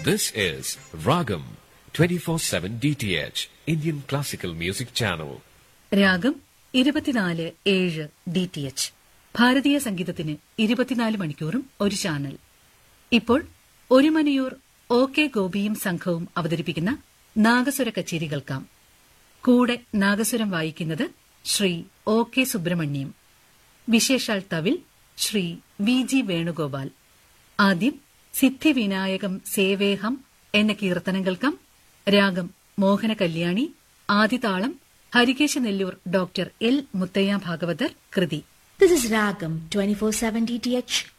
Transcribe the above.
This is Ragam 24/7 DTH Indian Classical Music Channel. രാഗം ഇരുപത്തിനാല് ഏഴ് ഡി ടി എച്ച് ഭാരതീയ സംഗീതത്തിന് ഇരുപത്തിനാല് മണിക്കൂറും ഒരു ചാനൽ ഇപ്പോൾ ഒരു മണിയൂർ ഒ കെ ഗോപിയും സംഘവും അവതരിപ്പിക്കുന്ന നാഗസ്വര കച്ചേരി കേൾക്കാം കൂടെ നാഗസ്വരം വായിക്കുന്നത് ശ്രീ ഒ കെ സുബ്രഹ്മണ്യം വിശേഷാൽ തവിൽ ശ്രീ വി ജി വേണുഗോപാൽ ആദ്യം സിദ്ധിവിനായകം സേവേഹം എന്ന കീർത്തനം കേൾക്കാം രാഗം മോഹന കല്യാണി ആദിതാളം ഹരികേശ നെല്ലൂർ ഡോക്ടർ എൽ മുത്തയ്യ ഭാഗവതർ കൃതി This is Ragam 24/7 DTH